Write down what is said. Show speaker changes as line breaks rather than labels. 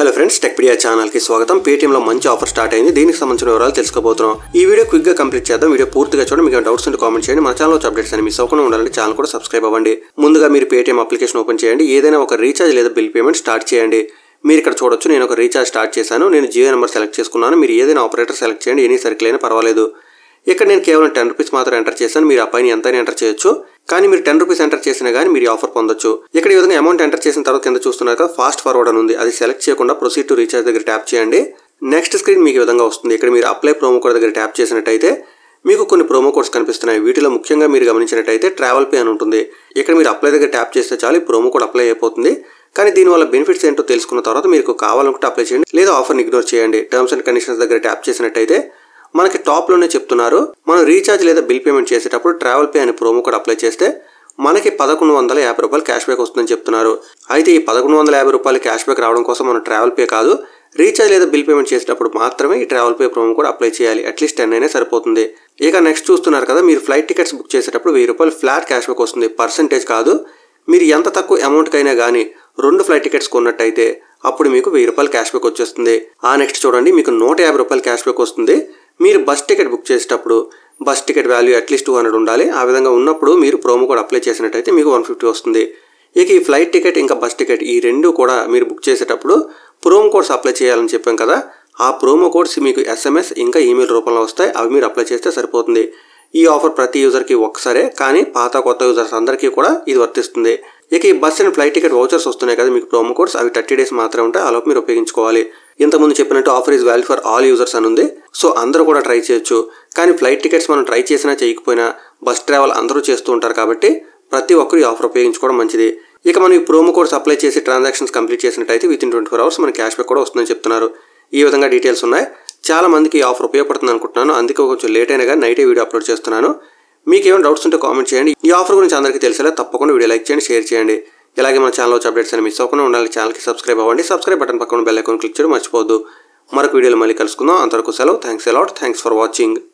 hello friends Techpedia channel కి స్వాగతం Paytm లో మంచి ఆఫర్ స్టార్ట్ అయింది దీనికి సంబంధించిన వివరాలు తెలుసుకోబోతున్నాం ఈ వీడియో క్విక్ గా కంప్లీట్ చేద్దాం వీడియో పూర్తిగా చూడండి మీకు డౌట్స్ ఉంటే కామెంట్ చేయండి మన ఛానల్ అప్డేట్స్ అని మిస్ అవ్వకుండా ఉండాలంటే ఛానల్ కూడా సబ్స్క్రైబ్ అవ్వండి ముందుగా మీరు పేటీఎం అప్లికేషన్ ఓపెన్ చేయండి ఏదైనా ఒక రీఛార్జ్ లేదా బిల్ పేమెంట్ స్టార్ట్ చేయండి మీరు ఇక్కడ చూడొచ్చు నేను ఒక రీఛార్జ్ స్టార్ట్ చేశాను నేను జియో నెంబర్ సెలెక్ట్ చేసుకున్నాను మీరు ఏదైనా ఆపరేటర్ సెలెక్ట్ చేయండి ఎనీ సర్కిల్ అయినా పర్వాలేదు ఇక్కడ నేను కేవలం టెన్ రూపీస్ మాత్రం ఎంటర్ చేశాను మీరు ఆ పైన ఎంతైనా ఎంటర్ చేయొచ్చు కానీ మీరు టెన్ రూపీస్ ఎంటర్ చేసినా కానీ మీరు ఈ ఆఫర్ పొందొచ్చు ఇక్కడ ఈ విధంగా అమౌంట్ ఎంటర్ చేసిన తర్వాత కింద చూస్తున్నారు కదా ఫాస్ట్ ఫార్వర్డ్ అని ఉంది అది సెలెక్ట్ చేయకుండా ప్రొసీడ్ టు రీఛార్జ్ దగ్గర ట్యాప్ చేయండి నెక్స్ట్ స్క్రీన్ మీకు ఈ విధంగా వస్తుంది ఇక్కడ మీరు అప్లై ప్రోమో కోడ్ దగ్గర ట్యాప్ చేసినట్టయితే మీకు కొన్ని ప్రోమో కోడ్స్ కనిపిస్తున్నాయి వీటిలో ముఖ్యంగా మీరు గమనించినట్టయితే ట్రావెల్ పే అని ఉంటుంది ఇక్కడ మీరు అప్లై దగ్గర ట్యాప్ చేస్తే చాలు ఈ ప్రోమో కోడ్ అప్లై అయిపోతుంది కానీ దీనివల్ల బెనిఫిట్స్ ఏంటో తెలుసుకున్న తర్వాత మీకు కావాలనుకుంటే అప్లై చేయండి లేదా ఆఫర్ని ఇగ్నోర్ చేయండి టర్మ్స్ అండ్ కండిషన్స్ దగ్గర ట్యాప్ చేసినట్టయితే మనకి టాప్లోనే చెప్తున్నారు మనం రీఛార్జ్ లేదా బిల్ పేమెంట్ చేసేటప్పుడు ట్రావెల్ పే అనే ప్రోమో కోడ్ అప్లై చేస్తే మనకి పదకొండు వందల యాభై రూపాయలు క్యాష్ బ్యాక్ వస్తుందని చెప్తున్నారు అయితే ఈ పదకొండు వందల యాభై రూపాయలు క్యాష్ బ్యాక్ రావడం కోసం మనం ట్రావెల్ పే కాదు రీఛార్జ్ లేదా బిల్ పేమెంట్ చేసేటప్పుడు మాత్రమే ఈ ట్రావెల్ పే ప్రోమో కూడా అప్లై చేయాలి అట్లీస్ట్ టెన్ అయినా సరిపోతుంది ఇక నెక్స్ట్ చూస్తున్నారు కదా మీరు ఫ్లైట్ టికెట్స్ బుక్ చేసేటప్పుడు వెయ్యి రూపాయలు ఫ్లాట్ క్యాష్ బ్యాక్ వస్తుంది పర్సంటేజ్ కాదు మీరు ఎంత తక్కువ అమౌంట్కి అయినా కానీ రెండు ఫ్లైట్ టికెట్స్ కొన్నట్టయితే అప్పుడు మీకు వెయ్యి రూపాయలు క్యాష్ బ్యాక్ వచ్చేస్తుంది ఆ నెక్స్ట్ చూడండి మీకు నూట యాభై రూపాయలు క్యాష్ బ్యాక్ వస్తుంది మీరు బస్ టికెట్ బుక్ చేసేటప్పుడు bus ticket value at least two hundred ఉండాలి ఆ విధంగా ఉన్నప్పుడు మీరు ప్రోమో కోడ్ అప్లై చేసినట్టయితే మీకు వన్ ఫిఫ్టీ వస్తుంది ఇక ఈ ఫ్లైట్ టికెట్ ఇంకా బస్ టికెట్ ఈ రెండు కూడా మీరు బుక్ చేసేటప్పుడు ప్రోమో కోడ్స్ అప్లై చేయాలని చెప్పాం కదా ఆ ప్రోమో కోడ్స్ మీకు ఎస్ఎంఎస్ ఇంకా ఈమెయిల్ రూపంలో వస్తాయి అవి మీరు అప్లై చేస్తే సరిపోతుంది ఈ ఆఫర్ ప్రతి యూజర్కి ఒక్కసారే కానీ పాత కొత్త యూజర్స్ అందరికీ కూడా ఇది వర్తిస్తుంది ఇక ఈ bus and flight ticket vouchers వస్తున్నాయి కదా మీకు ప్రోమో కోడ్స్ అవి థర్టీ డేస్ మాత్రమే ఉంటాయి అలోపు మీరు ఉపయోగించుకోవాలి ఇంతకుముందు చెప్పినట్టు offer is value for all users అని ఉంది సో అందరూ కూడా ట్రై చేయొచ్చు కానీ ఫ్లైట్ టికెట్స్ మనం ట్రై చేసినా చేయకపోయినా బస్ ట్రావెల్ అందరూ చేస్తూ ఉంటారు కాబట్టి ప్రతి ఒక్కరు ఈ ఆఫర్ ఉపయోగించుకోవడం మంచిది ఇక మనం ఈ ప్రోమో కోడ్స్ అప్లై చేసి ట్రాన్సాక్షన్స్ కంప్లీట్ చేసినట్టయితే within twenty four hours మన క్యాష్ బ్యాక్ కూడా వస్తుందని చెప్తున్నారు ఈ విధంగా డీటెయిల్స్ ఉన్నాయి చాలా మందికి ఈ ఆఫర్ ఉపయోగపడుతుంది అనుకుంటున్నాను అందుకే కొంచెం లేట్ అయినా కానీ నైటే వీడియో అప్లోడ్ చేస్తున్నాను మీకు ఏమైనా డౌట్స్ ఉంటే కామెంట్ చేయండి ఈ ఆఫర్ గురించి అందరికీ తెలిసేలా తప్పకుండా వీడియో లైక్ చేయండి షేర్ చేయండి ఇలాగే మన ఛానల్ వచ్చే అప్డేట్స్ అని మిస్ అవ్వకుండా ఉండాలి ఛానల్కి సబ్స్క్రైబ్ అవ్వండి సబ్స్క్రైబ్ బటన్ పక్కన బెల్ ఐకాన్ క్లిక్ చేయడం మర్చిపోవద్దు మరొక వీడియోలో మళ్ళీ కలుసుకుందాం అంతవరకు సెలవు thanks a lot thanks for watching